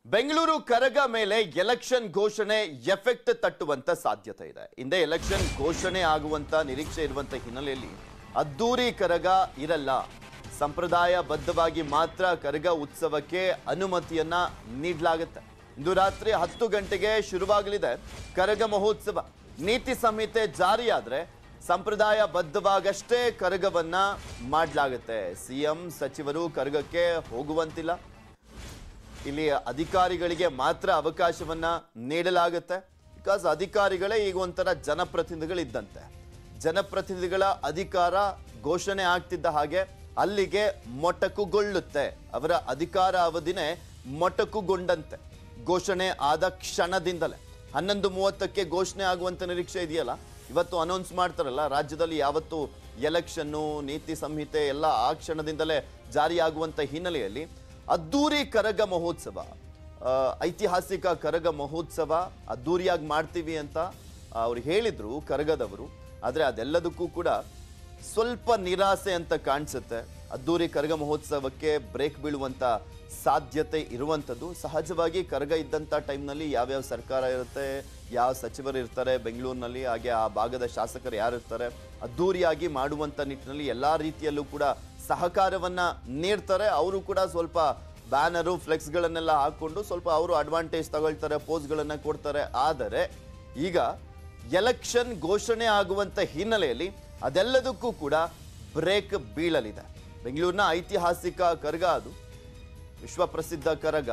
ಬೆಂಗಳೂರು ಕರಗ ಮೇಲೆ ಎಲೆಕ್ಷನ್ ಘೋಷಣೆ ಎಫೆಕ್ಟ್ ತಟ್ಟುವಂತ ಸಾಧ್ಯತೆ ಇದೆ ಹಿಂದೆ ಎಲೆಕ್ಷನ್ ಘೋಷಣೆ ಆಗುವಂತ ನಿರೀಕ್ಷೆ ಇರುವಂತ ಹಿನ್ನೆಲೆಯಲ್ಲಿ ಅದ್ದೂರಿ ಕರಗ ಇರಲ್ಲ ಸಂಪ್ರದಾಯಬದ್ಧವಾಗಿ ಮಾತ್ರ ಕರಗ ಉತ್ಸವಕ್ಕೆ ಅನುಮತಿಯನ್ನ ನೀಡಲಾಗುತ್ತೆ ಇಂದು ರಾತ್ರಿ ಹತ್ತು ಗಂಟೆಗೆ ಶುರುವಾಗಲಿದೆ ಕರಗ ಮಹೋತ್ಸವ ನೀತಿ ಸಂಹಿತೆ ಜಾರಿಯಾದ್ರೆ ಸಂಪ್ರದಾಯಬದ್ಧವಾಗಷ್ಟೇ ಕರಗವನ್ನ ಮಾಡಲಾಗುತ್ತೆ ಸಿಎಂ ಸಚಿವರು ಕರಗಕ್ಕೆ ಹೋಗುವಂತಿಲ್ಲ ಇಲ್ಲಿ ಅಧಿಕಾರಿಗಳಿಗೆ ಮಾತ್ರ ಅವಕಾಶವನ್ನ ನೀಡಲಾಗುತ್ತೆ ಬಿಕಾಸ್ ಅಧಿಕಾರಿಗಳೇ ಈಗ ಒಂಥರ ಜನಪ್ರತಿನಿಧಿಗಳಿದ್ದಂತೆ ಜನಪ್ರತಿನಿಧಿಗಳ ಅಧಿಕಾರ ಘೋಷಣೆ ಆಗ್ತಿದ್ದ ಹಾಗೆ ಅಲ್ಲಿಗೆ ಮೊಟಕುಗೊಳ್ಳುತ್ತೆ ಅವರ ಅಧಿಕಾರ ಅವಧಿನೇ ಮೊಟಕುಗೊಂಡಂತೆ ಘೋಷಣೆ ಆದ ಕ್ಷಣದಿಂದಲೇ ಹನ್ನೊಂದು ಮೂವತ್ತಕ್ಕೆ ಘೋಷಣೆ ಆಗುವಂತ ನಿರೀಕ್ಷೆ ಇದೆಯಲ್ಲ ಇವತ್ತು ಅನೌನ್ಸ್ ಮಾಡ್ತಾರಲ್ಲ ರಾಜ್ಯದಲ್ಲಿ ಯಾವತ್ತು ಎಲೆಕ್ಷನ್ನು ನೀತಿ ಸಂಹಿತೆ ಎಲ್ಲ ಆ ಕ್ಷಣದಿಂದಲೇ ಜಾರಿಯಾಗುವಂತ ಹಿನ್ನೆಲೆಯಲ್ಲಿ ಅದ್ದೂರಿ ಕರಗ ಮಹೋತ್ಸವ ಆ, ಐತಿಹಾಸಿಕ ಕರಗ ಮಹೋತ್ಸವ ಅದ್ದೂರಿಯಾಗಿ ಮಾಡ್ತೀವಿ ಅಂತ ಅವ್ರು ಹೇಳಿದ್ರು ಕರಗದವರು ಆದರೆ ಅದೆಲ್ಲದಕ್ಕೂ ಕೂಡ ಸ್ವಲ್ಪ ನಿರಾಸೆ ಅಂತ ಕಾಣಿಸುತ್ತೆ ಅದ್ದೂರಿ ಕರಗ ಮಹೋತ್ಸವಕ್ಕೆ ಬ್ರೇಕ್ ಬೀಳುವಂತ ಸಾಧ್ಯತೆ ಇರುವಂಥದ್ದು ಸಹಜವಾಗಿ ಕರಗ ಇದ್ದಂಥ ಟೈಮ್ನಲ್ಲಿ ಯಾವ್ಯಾವ ಸರ್ಕಾರ ಇರುತ್ತೆ ಯಾವ ಸಚಿವರು ಇರ್ತಾರೆ ಬೆಂಗಳೂರಿನಲ್ಲಿ ಹಾಗೆ ಆ ಭಾಗದ ಶಾಸಕರು ಯಾರು ಇರ್ತಾರೆ ಅದ್ದೂರಿಯಾಗಿ ಮಾಡುವಂಥ ನಿಟ್ಟಿನಲ್ಲಿ ಎಲ್ಲ ರೀತಿಯಲ್ಲೂ ಕೂಡ ಸಹಕಾರವನ್ನ ನೀಡ್ತಾರೆ ಅವರು ಕೂಡ ಸ್ವಲ್ಪ ಬ್ಯಾನರು ಫ್ಲೆಕ್ಸ್ಗಳನ್ನೆಲ್ಲ ಹಾಕೊಂಡು ಸ್ವಲ್ಪ ಅವರು ಅಡ್ವಾಂಟೇಜ್ ತಗೊಳ್ತಾರೆ ಪೋಸ್ಗಳನ್ನ ಕೊಡ್ತಾರೆ ಆದರೆ ಈಗ ಎಲೆಕ್ಷನ್ ಘೋಷಣೆ ಆಗುವಂತ ಹಿನ್ನೆಲೆಯಲ್ಲಿ ಅದೆಲ್ಲದಕ್ಕೂ ಕೂಡ ಬ್ರೇಕ್ ಬೀಳಲಿದೆ ಬೆಂಗಳೂರಿನ ಐತಿಹಾಸಿಕ ಕರಗ ಅದು ವಿಶ್ವಪ್ರಸಿದ್ಧ ಕರಗ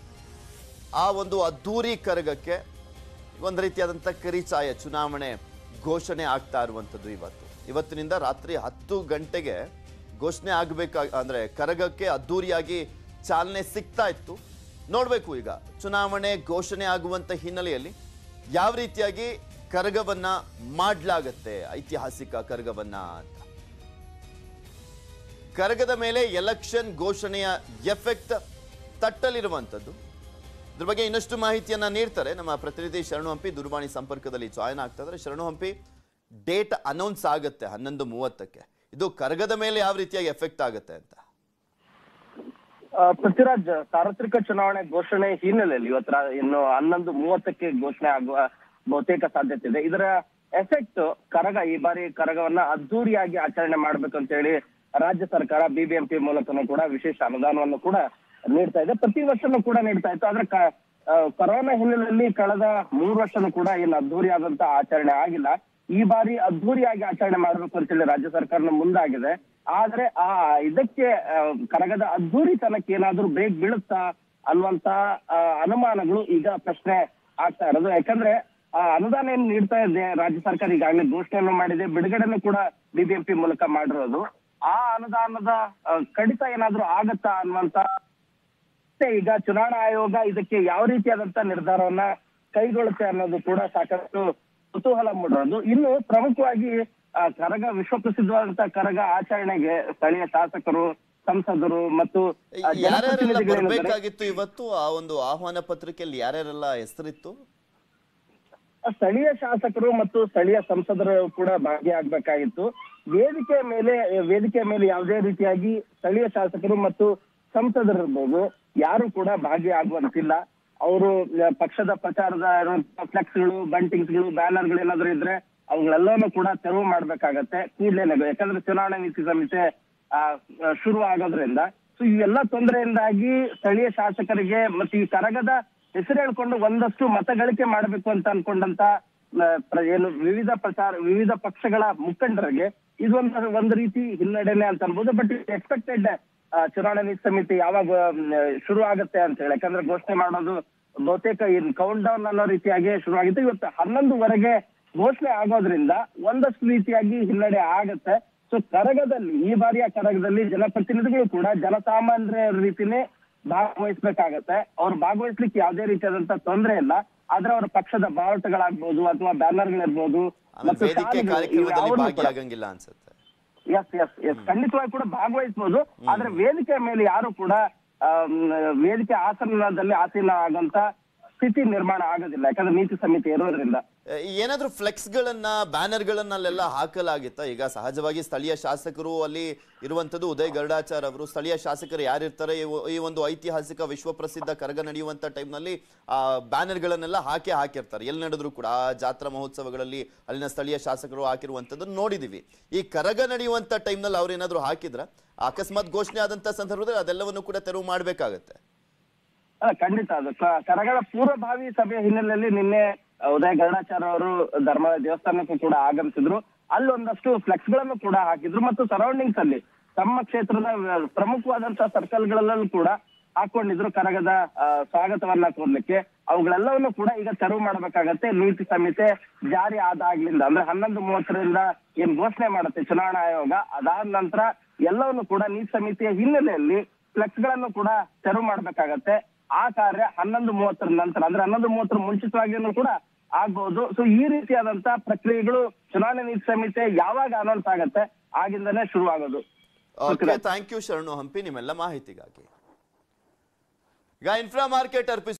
ಆ ಒಂದು ಅದ್ದೂರಿ ಕರಗಕ್ಕೆ ಒಂದು ರೀತಿಯಾದಂಥ ಕರಿಚಾಯ ಚುನಾವಣೆ ಘೋಷಣೆ ಆಗ್ತಾ ಇರುವಂಥದ್ದು ಇವತ್ತು ಇವತ್ತಿನಿಂದ ರಾತ್ರಿ ಹತ್ತು ಗಂಟೆಗೆ ಘೋಷಣೆ ಆಗಬೇಕಾ ಅಂದರೆ ಕರಗಕ್ಕೆ ಅದ್ದೂರಿಯಾಗಿ ಚಾಲನೆ ಸಿಗ್ತಾ ಇತ್ತು ನೋಡಬೇಕು ಈಗ ಚುನಾವಣೆ ಘೋಷಣೆ ಆಗುವಂಥ ಹಿನ್ನೆಲೆಯಲ್ಲಿ ಯಾವ ರೀತಿಯಾಗಿ ಕರಗವನ್ನ ಮಾಡಲಾಗತ್ತೆ ಐತಿಹಾಸಿಕ ಕರಗವನ್ನ ಅಂತ ಕರಗದ ಮೇಲೆ ಎಲೆಕ್ಷನ್ ಘೋಷಣೆಯ ಎಫೆಕ್ಟ್ ತಟ್ಟಲಿರುವಂಥದ್ದು ಇದ್ರ ಬಗ್ಗೆ ಇನ್ನಷ್ಟು ಮಾಹಿತಿಯನ್ನ ನೀಡ್ತಾರೆ ನಮ್ಮ ಪ್ರತಿನಿಧಿ ಶರಣು ಹಂಪಿ ದೂರವಾಣಿ ಸಂಪರ್ಕದಲ್ಲಿ ಜಾಯ್ನ್ ಆಗ್ತಾ ಇದ್ದಾರೆ ಶರಣು ಹಂಪಿ ಡೇಟ್ ಅನೌನ್ಸ್ ಆಗುತ್ತೆ ಹನ್ನೊಂದು ಮೂವತ್ತಕ್ಕೆ ಇದು ಕರಗದ ಮೇಲೆ ಯಾವ ರೀತಿಯಾಗಿ ಎಫೆಕ್ಟ್ ಆಗುತ್ತೆ ಅಂತ ಆ, ಪೃಥ್ವಿರಾಜ್ ಸಾರ್ವತ್ರಿಕ ಚುನಾವಣೆ ಘೋಷಣೆ ಹಿನ್ನೆಲೆಯಲ್ಲಿ ಇವತ್ತು ರಾ- ಇನ್ನು ಹನ್ನೊಂದು ಮೂವತ್ತಕ್ಕೆ ಘೋಷಣೆ ಆಗುವ ಬಹುತೇಕ ಸಾಧ್ಯತೆ ಇದೆ ಇದರ ಎಫೆಕ್ಟ್ ಕರಗ ಈ ಬಾರಿ ಕರಗವನ್ನ ಅದ್ದೂರಿಯಾಗಿ ಆಚರಣೆ ಮಾಡ್ಬೇಕು ಅಂತ ಹೇಳಿ ರಾಜ್ಯ ಸರ್ಕಾರ ಬಿಬಿಎಂಪಿ ಮೂಲಕನೂ ಕೂಡ ವಿಶೇಷ ಅನುದಾನವನ್ನು ಕೂಡ ನೀಡ್ತಾ ಇದೆ ಪ್ರತಿ ವರ್ಷನೂ ಕೂಡ ನೀಡ್ತಾ ಇತ್ತು ಆದ್ರೆ ಕ- ಆ, ಕೊರೋನಾ ಹಿನ್ನೆಲೆಯಲ್ಲಿ ಕಳೆದ ಮೂರು ವರ್ಷನೂ ಕೂಡ ಏನು ಅದ್ದೂರಿಯಾದಂತ ಆಚರಣೆ ಆಗಿಲ್ಲ ಈ ಬಾರಿ ಅದ್ದೂರಿಯಾಗಿ ಆಚರಣೆ ಮಾಡಬೇಕು ಅಂತೇಳಿ ರಾಜ್ಯ ಸರ್ಕಾರನ ಮುಂದಾಗಿದೆ ಆದ್ರೆ ಆ ಇದಕ್ಕೆ ಆ, ಕರಗದ ಅದ್ದೂರಿತನಕ್ಕೆ ಏನಾದ್ರೂ ಬ್ರೇಕ್ ಬೀಳುತ್ತಾ ಅನ್ನುವಂತ ಆ, ಅನುಮಾನಗಳು ಈಗ ಪ್ರಶ್ನೆ ಆಗ್ತಾ ಇರೋದು ಯಾಕಂದ್ರೆ ಆ ಅನುದಾನ ಏನ್ ನೀಡ್ತಾ ಇದೆ ರಾಜ್ಯ ಸರ್ಕಾರ ಈಗಾಗಲೇ ಘೋಷಣೆಯನ್ನು ಮಾಡಿದೆ ಬಿಡುಗಡೆನೂ ಕೂಡ ಬಿಬಿಎಂಪಿ ಮೂಲಕ ಮಾಡಿರೋದು ಆ ಅನುದಾನದ ಆ, ಕಡಿತ ಏನಾದ್ರೂ ಆಗತ್ತಾ ಅನ್ನುವಂತ ಮತ್ತೆ ಈಗ ಚುನಾವಣಾ ಆಯೋಗ ಇದಕ್ಕೆ ಯಾವ ರೀತಿಯಾದಂತ ನಿರ್ಧಾರವನ್ನ ಕೈಗೊಳ್ಳುತ್ತೆ ಅನ್ನೋದು ಕೂಡ ಸಾಕಷ್ಟು ಕುತೂಹಲ ಮೂಡಿರೋದು ಇನ್ನು ಪ್ರಮುಖವಾಗಿ ಆ, ಕರಗ ವಿಶ್ವಪ್ರಸಿದ್ಧವಾದಂತ ಕರಗ ಆಚರಣೆಗೆ ಸ್ಥಳೀಯ ಶಾಸಕರು ಸಂಸದರು ಮತ್ತು ಆ, ಯಾರ್ಯಾರೆಲ್ಲ ಜನಪ್ರತಿನಿಧಿಗಳೇನಿದ್ದಾರೆ, ಬರಬೇಕಾಗಿತ್ತು ಇವತ್ತು ಆ ಒಂದು ಆಹ್ವಾನ ಪತ್ರಿಕೆಯಲ್ಲಿ ಯಾರ್ಯಾರೆಲ್ಲ ಹೆಸರಿತ್ತು ಸ್ಥಳೀಯ ಶಾಸಕರು ಮತ್ತು ಸ್ಥಳೀಯ ಸಂಸದರು ಕೂಡ ಭಾಗಿಯಾಗಬೇಕಾಗಿತ್ತು ವೇದಿಕೆ ಮೇಲೆ ವೇದಿಕೆ ಮೇಲೆ ಯಾವುದೇ ರೀತಿಯಾಗಿ ಸ್ಥಳೀಯ ಶಾಸಕರು ಮತ್ತು ಸಂಸದರಿರ್ಬೋದು ಯಾರು ಕೂಡ ಭಾಗಿಯಾಗುವಂತಿಲ್ಲ ಅವರು ಪಕ್ಷದ ಪ್ರಚಾರದ ಫ್ಲೆಕ್ಸ್ಗಳು ಬಂಟಿಂಗ್ಸ್ಗಳು ಬ್ಯಾನರ್ಗಳು ಏನಾದ್ರು ಇದ್ರೆ ಅವುಗಳೆಲ್ಲವನ್ನೂ ಕೂಡ ತೆರವು ಮಾಡ್ಬೇಕಾಗತ್ತೆ ಕೂಡ್ಲೇನೆ ಯಾಕಂದ್ರೆ ಚುನಾವಣಾ ನೀತಿ ಸಂಹಿತೆ ಆ, ಆ, ಶುರು ಆಗೋದ್ರಿಂದ ಸೊ ಇವೆಲ್ಲ ತೊಂದರೆಯಿಂದಾಗಿ ಸ್ಥಳೀಯ ಶಾಸಕರಿಗೆ ಮತ್ತು ಈ ಕರಗದ ಹೆಸರು ಹೇಳ್ಕೊಂಡು ಒಂದಷ್ಟು ಮತಗಳಿಕೆ ಮಾಡಬೇಕು ಅಂತ ಅನ್ಕೊಂಡಂತ ಆ, ಪ್ರ- ಏನು ವಿವಿಧ ಪ್ರಚಾರ ವಿವಿಧ ಪಕ್ಷಗಳ ಮುಖಂಡರಿಗೆ ಇದೊಂದು ಒಂದು ರೀತಿ ಹಿನ್ನಡೆನೆ ಅಂತ ಅನ್ಬೋದು ಬಟ್ ಎಕ್ಸ್ಪೆಕ್ಟೆಡ್ ಚುನಾವಣಾ ನೀತಿ ಸಮಿತಿ ಯಾವಾಗ ಮ್, ಶುರು ಆಗುತ್ತೆ ಅಂತ ಹೇಳಿ ಯಾಕಂದ್ರೆ ಘೋಷಣೆ ಮಾಡೋದು ಬಹುತೇಕ ಇನ್ ಕೌಂಟ್ ಡೌನ್ ಅನ್ನೋ ರೀತಿಯಾಗಿ ಶುರು ಆಗಿತ್ತು ಇವತ್ತು ಹನ್ನೊಂದುವರೆಗೆ ಘೋಷಣೆ ಆಗೋದ್ರಿಂದ ಒಂದಷ್ಟು ರೀತಿಯಾಗಿ ಹಿನ್ನಡೆ ಆಗತ್ತೆ ಸೊ ಕರಗದಲ್ಲಿ ಈ ಬಾರಿಯ ಕರಗದಲ್ಲಿ ಜನಪ್ರತಿನಿಧಿಗಳು ಕೂಡ ಜನಸಾಮಾನ್ಯರ ರೀತಿನೇ ಭಾಗವಹಿಸ್ಬೇಕಾಗತ್ತೆ ಅವ್ರು ಭಾಗವಹಿಸ್ಲಿಕ್ಕೆ ಯಾವುದೇ ರೀತಿಯಾದಂತ ತೊಂದರೆ ಇಲ್ಲ ಆದ್ರೆ ಅವರ ಪಕ್ಷದ ಬಾವುಟಗಳಾಗ್ಬೋದು ಅಥವಾ ಬ್ಯಾನರ್ಗಳಿರ್ಬೋದು ಆಮೇಲೆ ಮತ್ತು ವೇದಿಕೆ ಶಾಲೆಗಳು ಕಾರ್ಯಕ್ರಮದಲ್ಲಿ ಇವ್ಯಾವುದೂ ಕೂಡ- ಭಾಗಿಯಾಗಂಗಿಲ್ಲ ಅನ್ಸುತ್ತೆ ಎಸ್ ಎಸ್ ಎಸ್ ಖಂಡಿತವಾಗಿ ಕೂಡ ಭಾಗವಹಿಸಬಹುದು ಆದ್ರೆ ವೇದಿಕೆ ಮೇಲೆ ಯಾರು ಕೂಡ ಆಮ್, ವೇದಿಕೆ ಆಸನದಲ್ಲಿ ಆಸೀನ ಆಗಂತ ಸ್ಥಿತಿ ನಿರ್ಮಾಣ ಆಗೋದಿಲ್ಲ ಯಾಕಂದ್ರೆ ನೀತಿ ಸಂಹಿತೆ ಇರೋದ್ರಿಂದ ಆ, ಏನಾದ್ರೂ ಫ್ಲೆಕ್ಸ್ ಗಳನ್ನ ಬ್ಯಾನರ್ ಗಳನ್ನೆಲ್ಲ ಹಾಕಲಾಗಿತ್ತ ಈಗ ಸಹಜವಾಗಿ ಸ್ಥಳೀಯ ಶಾಸಕರು ಅಲ್ಲಿ ಇರುವಂತದ್ದು ಉದಯ್ ಗರುಡಾಚಾರ್ ಅವರು ಸ್ಥಳೀಯ ಶಾಸಕರು ಯಾರಿರ್ತಾರೆ ಈ ಒ- ಈ ಒಂದು ಐತಿಹಾಸಿಕ ವಿಶ್ವ ಪ್ರಸಿದ್ಧ ಕರಗ ನಡೆಯುವಂತ ಟೈಮ್ನಲ್ಲಿ ಆ ಬ್ಯಾನರ್ ಗಳನ್ನೆಲ್ಲ ಹಾಕಿ ಹಾಕಿರ್ತಾರೆ ಎಲ್ಲಿ ನಡೆದ್ರು ಕೂಡ ಆ ಜಾತ್ರಾ ಮಹೋತ್ಸವಗಳಲ್ಲಿ ಅಲ್ಲಿನ ಸ್ಥಳೀಯ ಶಾಸಕರು ಹಾಕಿರುವಂತದ್ದು ನೋಡಿದೀವಿ ಈ ಕರಗ ನಡೆಯುವಂತ ಟೈಮ್ನಲ್ಲಿ ಅವ್ರು ಏನಾದ್ರು ಹಾಕಿದ್ರ ಅಕಸ್ಮಾತ್ ಘೋಷಣೆ ಆದಂತ ಸಂದರ್ಭದಲ್ಲಿ ಅದೆಲ್ಲವನ್ನು ಕೂಡ ತೆರವು ಮಾಡ್ಬೇಕಾಗತ್ತೆ ಅಲ್ಲ ಖಂಡಿತ ಅದು ಕ- ಕರಗಳ ಪೂರ್ವಭಾವಿ ಸಭೆಯ ಹಿನ್ನೆಲೆಯಲ್ಲಿ ನಿನ್ನೆ ಉದಯ ಗರುಡಾಚಾರ್ಯ ಅವರು ಧರ್ಮದ ದೇವಸ್ಥಾನಕ್ಕೂ ಕೂಡ ಆಗಮಿಸಿದ್ರು ಅಲ್ಲಿ ಒಂದಷ್ಟು ಫ್ಲೆಕ್ಸ್ ಗಳನ್ನು ಕೂಡ ಹಾಕಿದ್ರು ಮತ್ತು ಸರೌಂಡಿಂಗ್ಸ್ ಅಲ್ಲಿ ತಮ್ಮ ಕ್ಷೇತ್ರದ ವ- ಪ್ರಮುಖವಾದಂತಹ ಸರ್ಕಲ್ ಗಳಲ್ಲೂ ಕೂಡ ಹಾಕೊಂಡಿದ್ರು ಕರಗದ ಆ, ಸ್ವಾಗತವನ್ನ ಕೋರ್ಲಿಕ್ಕೆ ಅವುಗಳೆಲ್ಲವನ್ನು ಕೂಡ ಈಗ ತೆರವು ಮಾಡಬೇಕಾಗತ್ತೆ ನೀತಿ ಸಂಹಿತೆ ಜಾರಿ ಆದಾಗ್ಲಿಂದ ಅಂದ್ರೆ ಹನ್ನೊಂದು ಮೂವತ್ತರಿಂದ ಏನ್ ಘೋಷಣೆ ಮಾಡುತ್ತೆ ಚುನಾವಣಾ ಆಯೋಗ ಅದಾದ ನಂತರ ಎಲ್ಲವನ್ನು ಕೂಡ ನೀತಿ ಸಂಹಿತೆಯ ಹಿನ್ನೆಲೆಯಲ್ಲಿ ಫ್ಲೆಕ್ಸ್ ಗಳನ್ನು ಕೂಡ ತೆರವು ಮಾಡ್ಬೇಕಾಗತ್ತೆ ಆ ಕಾರ್ಯ ಹನ್ನೊಂದು ಮೂವತ್ತರ ನಂತರ ಅಂದ್ರೆ ಹನ್ನೊಂದು ಮೂವತ್ತರ ಮುಂಚಿತವಾಗಿಯೂ ಕೂಡ ಆಗ್ಬಹುದು ಸೊ ಈ ರೀತಿಯಾದಂತ ಪ್ರಕ್ರಿಯೆಗಳು ಚುನಾವಣೆ ನೀತಿ ಸಂಹಿತೆ ಯಾವಾಗ ಅನೌನ್ಸ್ ಆಗತ್ತೆ ಆಗಿಂದನೇ ಶುರು ಆಗೋದು ಓಕೆ ಥ್ಯಾಂಕ್ ಯು ಶರಣು ಹಂಪಿ ನಿಮ್ಮೆಲ್ಲ ಮಾಹಿತಿಗಾಗಿ ಈಗ ಇನ್ಫ್ರಾ ಮಾರ್ಕೆಟ್ ಅರ್ಪಿಸ